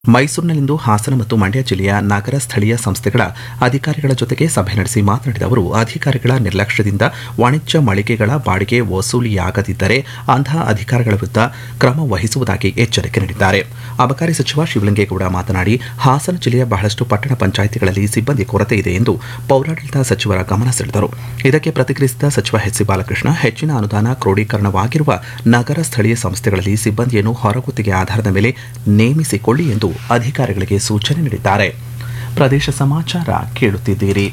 ಮೈಸೂರಿನಲ್ಲಿಂದು ಹಾಸನ ಮತ್ತು ಮಂಡ್ಯ ಜಿಲ್ಲೆಯ ನಗರ ಸ್ಥಳೀಯ ಸಂಸ್ಥೆಗಳ ಅಧಿಕಾರಿಗಳ ಜೊತೆಗೆ ಸಭೆ ನಡೆಸಿ ಮಾತನಾಡಿದ ಅವರು ಅಧಿಕಾರಿಗಳ ನಿರ್ಲಕ್ಷ್ಯದಿಂದ ವಾಣಿಜ್ಯ ಮಳಿಗೆಗಳ ಬಾಡಿಗೆ ವಸೂಲಿಯಾಗದಿದ್ದರೆ ಅಂತಹ ಅಧಿಕಾರಿಗಳ ವಿರುದ್ಧ ಕ್ರಮ ವಹಿಸುವುದಾಗಿ ಎಚ್ಚರಿಕೆ ನೀಡಿದ್ದಾರೆ ಅಬಕಾರಿ ಸಚಿವ ಶಿವಲಿಂಗೇಗೌಡ ಮಾತನಾಡಿ ಹಾಸನ ಜಿಲ್ಲೆಯ ಬಹಳಷ್ಟು ಪಟ್ಟಣ ಪಂಚಾಯಿತಿಗಳಲ್ಲಿ ಸಿಬ್ಬಂದಿ ಕೊರತೆ ಇದೆ ಎಂದು ಪೌರಾಡಳಿತ ಸಚಿವರ ಗಮನ ಸೆಳೆದರು ಇದಕ್ಕೆ ಪ್ರತಿಕ್ರಿಯಿಸಿದ ಸಚಿವ ಎಚ್ ಸಿ ಬಾಲಕೃಷ್ಣ ಹೆಚ್ಚಿನ ಅನುದಾನ ಕ್ರೋಢೀಕರಣವಾಗಿರುವ ನಗರ ಸ್ಥಳೀಯ ಸಂಸ್ಥೆಗಳಲ್ಲಿ ಸಿಬ್ಬಂದಿಯನ್ನು ಹೊರಗುತ್ತಿಗೆ ಆಧಾರದ ಮೇಲೆ ನೇಮಿಸಿಕೊಳ್ಳಿ ಎಂದು ಅಧಿಕಾರಿಗಳಿಗೆ ಸೂಚನೆ ನೀಡಿದ್ದಾರೆ ಪ್ರದೇಶ ಸಮಾಚಾರ ಕೇಳುತ್ತಿದ್ದೀರಿ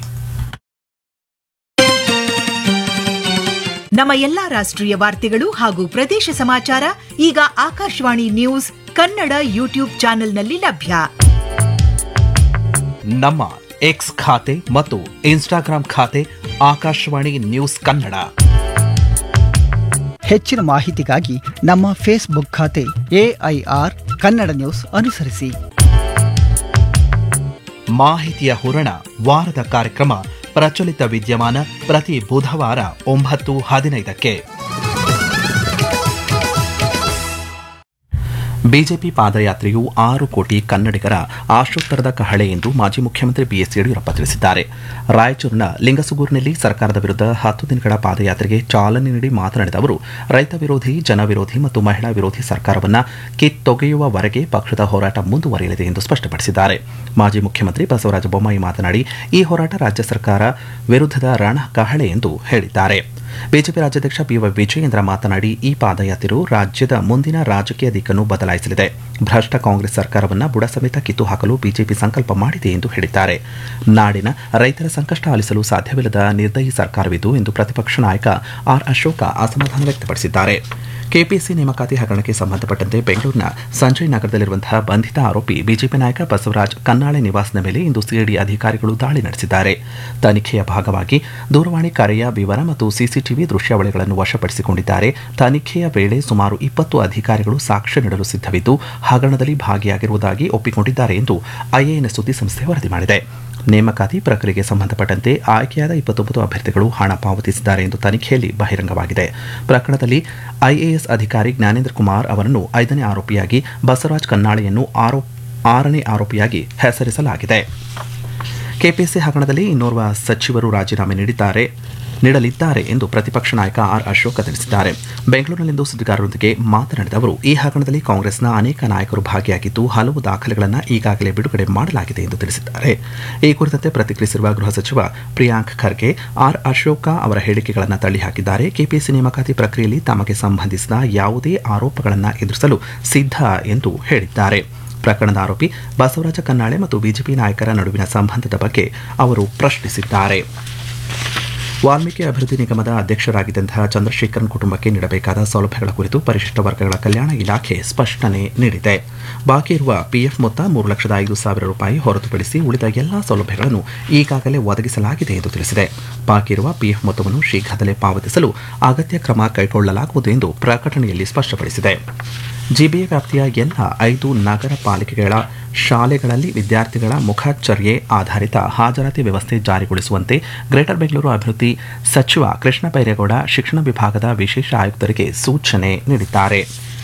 ನಮ್ಮ ಎಲ್ಲಾ ರಾಷ್ಟ್ರೀಯ ವಾರ್ತೆಗಳು ಹಾಗೂ ಪ್ರದೇಶ ಸಮಾಚಾರ ಈಗ ಆಕಾಶವಾಣಿ ನ್ಯೂಸ್ ಕನ್ನಡ ಯೂಟ್ಯೂಬ್ ಚಾನೆಲ್ನಲ್ಲಿ ಲಭ್ಯ ನಮ್ಮ ಎಕ್ಸ್ ಖಾತೆ ಮತ್ತು ಇನ್ಸ್ಟಾಗ್ರಾಂ ಖಾತೆ ಆಕಾಶವಾಣಿ ನ್ಯೂಸ್ ಕನ್ನಡ ಹೆಚ್ಚಿನ ಮಾಹಿತಿಗಾಗಿ ನಮ್ಮ ಫೇಸ್ಬುಕ್ ಖಾತೆ ಎಐಆರ್ ಕನ್ನಡ ನ್ಯೂಸ್ ಅನುಸರಿಸಿ ಮಾಹಿತಿಯ ಹೂರಣ ವಾರದ ಕಾರ್ಯಕ್ರಮ ಪ್ರಚಲಿತ ವಿದ್ಯಮಾನ ಪ್ರತಿ ಬುಧವಾರ ಒಂಬತ್ತು ಹದಿನೈದಕ್ಕೆ ಬಿಜೆಪಿ ಪಾದಯಾತ್ರೆಯು ಆರು ಕೋಟಿ ಕನ್ನಡಿಗರ ಆಶೋತ್ತರದ ಕಹಳೆ ಎಂದು ಮಾಜಿ ಮುಖ್ಯಮಂತ್ರಿ ಬಿಎಸ್ ಯಡಿಯೂರಪ್ಪ ತಿಳಿಸಿದ್ದಾರೆ ರಾಯಚೂರಿನ ಲಿಂಗಸುಗೂರಿನಲ್ಲಿ ಸರ್ಕಾರದ ವಿರುದ್ಧ ಹತ್ತು ದಿನಗಳ ಪಾದಯಾತ್ರೆಗೆ ಚಾಲನೆ ನೀಡಿ ಮಾತನಾಡಿದ ಅವರು ರೈತ ವಿರೋಧಿ ಜನ ವಿರೋಧಿ ಮತ್ತು ಮಹಿಳಾ ವಿರೋಧಿ ಸರ್ಕಾರವನ್ನ ಕಿತ್ತೊಗೆಯುವವರೆಗೆ ಪಕ್ಷದ ಹೋರಾಟ ಮುಂದುವರಿಯಲಿದೆ ಎಂದು ಸ್ಪಷ್ಟಪಡಿಸಿದ್ದಾರೆ ಮಾಜಿ ಮುಖ್ಯಮಂತ್ರಿ ಬಸವರಾಜ ಬೊಮ್ಮಾಯಿ ಮಾತನಾಡಿ ಈ ಹೋರಾಟ ರಾಜ್ಯ ಸರ್ಕಾರ ವಿರುದ್ಧದ ರಣ ಕಹಳೆ ಎಂದು ಹೇಳಿದ್ದಾರೆ ಬಿಜೆಪಿ ರಾಜ್ಯಾಧ್ಯಕ್ಷ ಬಿವೈ ವಿಜಯೇಂದ್ರ ಮಾತನಾಡಿ ಈ ಪಾದಯಾತ್ರೆಯು ರಾಜ್ಯದ ಮುಂದಿನ ರಾಜಕೀಯ ದಿಕ್ಕನ್ನು ಬದಲಾಯಿಸಲಿದೆ ಭ್ರಷ್ಟ ಕಾಂಗ್ರೆಸ್ ಸರ್ಕಾರವನ್ನು ಬುಡ ಸಮೇತ ಕಿತ್ತು ಹಾಕಲು ಬಿಜೆಪಿ ಸಂಕಲ್ಪ ಮಾಡಿದೆ ಎಂದು ಹೇಳಿದ್ದಾರೆ ನಾಡಿನ ರೈತರ ಸಂಕಷ್ಟ ಆಲಿಸಲು ಸಾಧ್ಯವಿಲ್ಲದ ನಿರ್ದಯಿ ಸರ್ಕಾರವಿದು ಎಂದು ಪ್ರತಿಪಕ್ಷ ನಾಯಕ ಆರ್ ಅಶೋಕ ಅಸಮಾಧಾನ ವ್ಯಕ್ತಪಡಿಸಿದ್ದಾರೆ ಕೆಪಿಎಸ್ಸಿ ನೇಮಕಾತಿ ಹಗರಣಕ್ಕೆ ಸಂಬಂಧಪಟ್ಟಂತೆ ಬೆಂಗಳೂರಿನ ಸಂಜಯ್ ನಗರದಲ್ಲಿರುವಂತಹ ಬಂಧಿತ ಆರೋಪಿ ಬಿಜೆಪಿ ನಾಯಕ ಬಸವರಾಜ್ ಕನ್ನಾಳೆ ನಿವಾಸದ ಮೇಲೆ ಇಂದು ಸಿಐಡಿ ಅಧಿಕಾರಿಗಳು ದಾಳಿ ನಡೆಸಿದ್ದಾರೆ ತನಿಖೆಯ ಭಾಗವಾಗಿ ದೂರವಾಣಿ ಕರೆಯ ವಿವರ ಮತ್ತು ಸಿಸಿಟಿವಿ ದೃಶ್ಯಾವಳಿಗಳನ್ನು ವಶಪಡಿಸಿಕೊಂಡಿದ್ದಾರೆ ತನಿಖೆಯ ವೇಳೆ ಸುಮಾರು ಇಪ್ಪತ್ತು ಅಧಿಕಾರಿಗಳು ಸಾಕ್ಷ್ಯ ನೀಡಲು ಸಿದ್ಧವಿದ್ದು ಹಗರಣದಲ್ಲಿ ಭಾಗಿಯಾಗಿರುವುದಾಗಿ ಒಪ್ಪಿಕೊಂಡಿದ್ದಾರೆ ಎಂದು ಐಎಎನ್ಎಸ್ ಸುದ್ದಿಸಂಸ್ಥೆ ವರದಿ ಮಾಡಿದೆ ನೇಮಕಾತಿ ಪ್ರಕ್ರಿಯೆಗೆ ಸಂಬಂಧಪಟ್ಟಂತೆ ಆಯ್ಕೆಯಾದ ಇಪ್ಪತ್ತೊಂಬತ್ತು ಅಭ್ಯರ್ಥಿಗಳು ಹಣ ಪಾವತಿಸಿದ್ದಾರೆ ಎಂದು ತನಿಖೆಯಲ್ಲಿ ಬಹಿರಂಗವಾಗಿದೆ ಪ್ರಕರಣದಲ್ಲಿ ಐಎಎಸ್ ಅಧಿಕಾರಿ ಜ್ಞಾನೇಂದ್ರ ಕುಮಾರ್ ಅವರನ್ನು ಐದನೇ ಆರೋಪಿಯಾಗಿ ಬಸವರಾಜ್ ಕನ್ನಾಳೆಯನ್ನು ಆರೋ ಆರನೇ ಆರೋಪಿಯಾಗಿ ಹೆಸರಿಸಲಾಗಿದೆ ಕೆಪಿಎಸ್ಸಿ ಹಗರಣದಲ್ಲಿ ಇನ್ನೋರ್ವ ಸಚಿವರು ರಾಜೀನಾಮೆ ನೀಡಿದ್ದಾರೆ ನೀಡಲಿದ್ದಾರೆ ಎಂದು ಪ್ರತಿಪಕ್ಷ ನಾಯಕ ಆರ್ ಅಶೋಕ ತಿಳಿಸಿದ್ದಾರೆ ಬೆಂಗಳೂರಿನಲ್ಲಿಂದು ಸುದ್ದಿಗಾರರೊಂದಿಗೆ ಮಾತನಾಡಿದ ಅವರು ಈ ಹಗರಣದಲ್ಲಿ ಕಾಂಗ್ರೆಸ್ನ ಅನೇಕ ನಾಯಕರು ಭಾಗಿಯಾಗಿದ್ದು ಹಲವು ದಾಖಲೆಗಳನ್ನು ಈಗಾಗಲೇ ಬಿಡುಗಡೆ ಮಾಡಲಾಗಿದೆ ಎಂದು ತಿಳಿಸಿದ್ದಾರೆ ಈ ಕುರಿತಂತೆ ಪ್ರತಿಕ್ರಿಯಿಸಿರುವ ಗೃಹ ಸಚಿವ ಪ್ರಿಯಾಂಕ್ ಖರ್ಗೆ ಆರ್ ಅಶೋಕ ಅವರ ಹೇಳಿಕೆಗಳನ್ನು ತಳ್ಳಿಹಾಕಿದ್ದಾರೆ ಕೆಪಿಎಸ್ಸಿ ನೇಮಕಾತಿ ಪ್ರಕ್ರಿಯೆಯಲ್ಲಿ ತಮಗೆ ಸಂಬಂಧಿಸಿದ ಯಾವುದೇ ಆರೋಪಗಳನ್ನು ಎದುರಿಸಲು ಸಿದ್ಧ ಎಂದು ಹೇಳಿದ್ದಾರೆ ಪ್ರಕರಣದ ಆರೋಪಿ ಬಸವರಾಜ ಕನ್ನಾಳೆ ಮತ್ತು ಬಿಜೆಪಿ ನಾಯಕರ ನಡುವಿನ ಸಂಬಂಧದ ಬಗ್ಗೆ ಅವರು ಪ್ರಶ್ನಿಸಿದ್ದಾರೆ ವಾಲ್ಮೀಕಿ ಅಭಿವೃದ್ಧಿ ನಿಗಮದ ಅಧ್ಯಕ್ಷರಾಗಿದ್ದಂತಹ ಚಂದ್ರಶೇಖರನ್ ಕುಟುಂಬಕ್ಕೆ ನೀಡಬೇಕಾದ ಸೌಲಭ್ಯಗಳ ಕುರಿತು ಪರಿಶಿಷ್ಟ ವರ್ಗಗಳ ಕಲ್ಯಾಣ ಇಲಾಖೆ ಸ್ಪಷ್ಟನೆ ನೀಡಿದೆ ಬಾಕಿ ಇರುವ ಪಿಎಫ್ ಮೊತ್ತ ಮೂರು ಲಕ್ಷದ ಐದು ಸಾವಿರ ರೂಪಾಯಿ ಹೊರತುಪಡಿಸಿ ಉಳಿದ ಎಲ್ಲಾ ಸೌಲಭ್ಯಗಳನ್ನು ಈಗಾಗಲೇ ಒದಗಿಸಲಾಗಿದೆ ಎಂದು ತಿಳಿಸಿದೆ ಬಾಕಿ ಇರುವ ಪಿಎಫ್ ಮೊತ್ತವನ್ನು ಶೀಘ್ರದಲ್ಲೇ ಪಾವತಿಸಲು ಅಗತ್ಯ ಕ್ರಮ ಕೈಗೊಳ್ಳಲಾಗುವುದು ಎಂದು ಪ್ರಕಟಣೆಯಲ್ಲಿ ಸ್ಪಷ್ಟಪಡಿಸಿದೆ ಜಿಬಿಎ ವ್ಯಾಪ್ತಿಯ ಎಲ್ಲ ಐದು ನಗರ ಪಾಲಿಕೆಗಳ ಶಾಲೆಗಳಲ್ಲಿ ವಿದ್ಯಾರ್ಥಿಗಳ ಮುಖಚರ್ಯೆ ಆಧಾರಿತ ಹಾಜರಾತಿ ವ್ಯವಸ್ಥೆ ಜಾರಿಗೊಳಿಸುವಂತೆ ಗ್ರೇಟರ್ ಬೆಂಗಳೂರು ಅಭಿವೃದ್ಧಿ ಸಚಿವ ಕೃಷ್ಣ ಬೈರೇಗೌಡ ಶಿಕ್ಷಣ ವಿಭಾಗದ ವಿಶೇಷ ಆಯುಕ್ತರಿಗೆ ಸೂಚನೆ ನೀಡಿದ್ದಾರೆ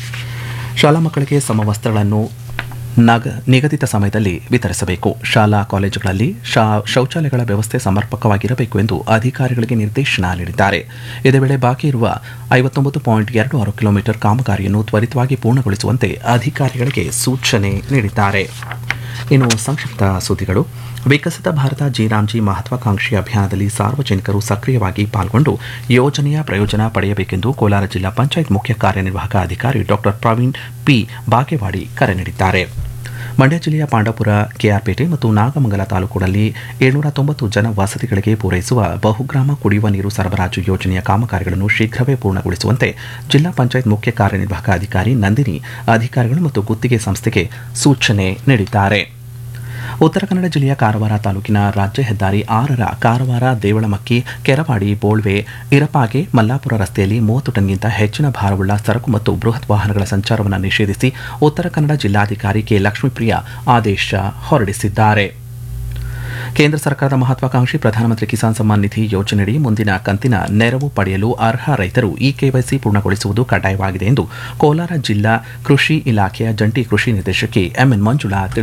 ಶಾಲಾ ಮಕ್ಕಳಿಗೆ ಸಮವಸ್ತ್ರಗಳನ್ನು ನಗ ನಿಗದಿತ ಸಮಯದಲ್ಲಿ ವಿತರಿಸಬೇಕು ಶಾಲಾ ಕಾಲೇಜುಗಳಲ್ಲಿ ಶೌಚಾಲಯಗಳ ವ್ಯವಸ್ಥೆ ಸಮರ್ಪಕವಾಗಿರಬೇಕು ಎಂದು ಅಧಿಕಾರಿಗಳಿಗೆ ನಿರ್ದೇಶನ ನೀಡಿದ್ದಾರೆ ಇದೇ ವೇಳೆ ಬಾಕಿ ಇರುವ ಐವತ್ತೊಂಬತ್ತು ಪಾಯಿಂಟ್ ಎರಡು ಆರು ಕಿಲೋಮೀಟರ್ ಕಾಮಗಾರಿಯನ್ನು ತ್ವರಿತವಾಗಿ ಪೂರ್ಣಗೊಳಿಸುವಂತೆ ಅಧಿಕಾರಿಗಳಿಗೆ ಸೂಚನೆ ನೀಡಿದ್ದಾರೆ ಇನ್ನು ಸಂಕ್ಷಿಪ್ತ ಸುದ್ದಿಗಳು ವಿಕಸಿತ ಭಾರತ ಜಿರಾಮ್ಜಿ ಮಹತ್ವಾಕಾಂಕ್ಷಿ ಅಭಿಯಾನದಲ್ಲಿ ಸಾರ್ವಜನಿಕರು ಸಕ್ರಿಯವಾಗಿ ಪಾಲ್ಗೊಂಡು ಯೋಜನೆಯ ಪ್ರಯೋಜನ ಪಡೆಯಬೇಕೆಂದು ಕೋಲಾರ ಜಿಲ್ಲಾ ಪಂಚಾಯತ್ ಮುಖ್ಯ ಕಾರ್ಯನಿರ್ವಾಹಕ ಅಧಿಕಾರಿ ಡಾಕ್ಟರ್ ಪ್ರವೀಣ್ ಪಿ ಬಾಗೇವಾಡಿ ಕರೆ ನೀಡಿದ್ದಾರೆ ಮಂಡ್ಯ ಜಿಲ್ಲೆಯ ಪಾಂಡವಪುರ ಕೆಆರ್ಪೇಟೆ ಮತ್ತು ನಾಗಮಂಗಲ ತಾಲೂಕುಗಳಲ್ಲಿ ಏಳ್ನೂರ ತೊಂಬತ್ತು ಜನ ವಸತಿಗಳಿಗೆ ಪೂರೈಸುವ ಬಹುಗ್ರಾಮ ಕುಡಿಯುವ ನೀರು ಸರಬರಾಜು ಯೋಜನೆಯ ಕಾಮಗಾರಿಗಳನ್ನು ಶೀಘ್ರವೇ ಪೂರ್ಣಗೊಳಿಸುವಂತೆ ಜಿಲ್ಲಾ ಪಂಚಾಯತ್ ಮುಖ್ಯ ಕಾರ್ಯನಿರ್ವಾಹಕ ಅಧಿಕಾರಿ ನಂದಿನಿ ಅಧಿಕಾರಿಗಳು ಮತ್ತು ಗುತ್ತಿಗೆ ಸಂಸ್ಥೆಗೆ ಸೂಚನೆ ನೀಡಿದ್ದಾರೆ ಉತ್ತರ ಕನ್ನಡ ಜಿಲ್ಲೆಯ ಕಾರವಾರ ತಾಲೂಕಿನ ರಾಜ್ಯ ಹೆದ್ದಾರಿ ಆರರ ಕಾರವಾರ ದೇವಳಮಕ್ಕಿ ಕೆರವಾಡಿ ಬೋಳ್ವೆ ಇರಪಾಗೆ ಮಲ್ಲಾಪುರ ರಸ್ತೆಯಲ್ಲಿ ಮೂವತ್ತು ಟನ್ಗಿಂತ ಹೆಚ್ಚಿನ ಭಾರವುಳ್ಳ ಸರಕು ಮತ್ತು ಬೃಹತ್ ವಾಹನಗಳ ಸಂಚಾರವನ್ನು ನಿಷೇಧಿಸಿ ಉತ್ತರ ಕನ್ನಡ ಜಿಲ್ಲಾಧಿಕಾರಿ ಕೆ ಲಕ್ಷ್ಮೀಪ್ರಿಯ ಆದೇಶ ಹೊರಡಿಸಿದ್ದಾರೆ ಕೇಂದ್ರ ಸರ್ಕಾರದ ಮಹತ್ವಾಕಾಂಕ್ಷಿ ಪ್ರಧಾನಮಂತ್ರಿ ಕಿಸಾನ್ ಸಮ್ಮಾನ್ ನಿಧಿ ಯೋಜನೆಯಡಿ ಮುಂದಿನ ಕಂತಿನ ನೆರವು ಪಡೆಯಲು ಅರ್ಹ ರೈತರು ಈ ಕೆವೈಸಿ ಪೂರ್ಣಗೊಳಿಸುವುದು ಕಡ್ಡಾಯವಾಗಿದೆ ಎಂದು ಕೋಲಾರ ಜಿಲ್ಲಾ ಕೃಷಿ ಇಲಾಖೆಯ ಜಂಟಿ ಕೃಷಿ ನಿರ್ದೇಶಕಿ ಎಂಎನ್ ಮಂಜುಳಾ ತಿಳಿಸಿದ್ದಾರೆ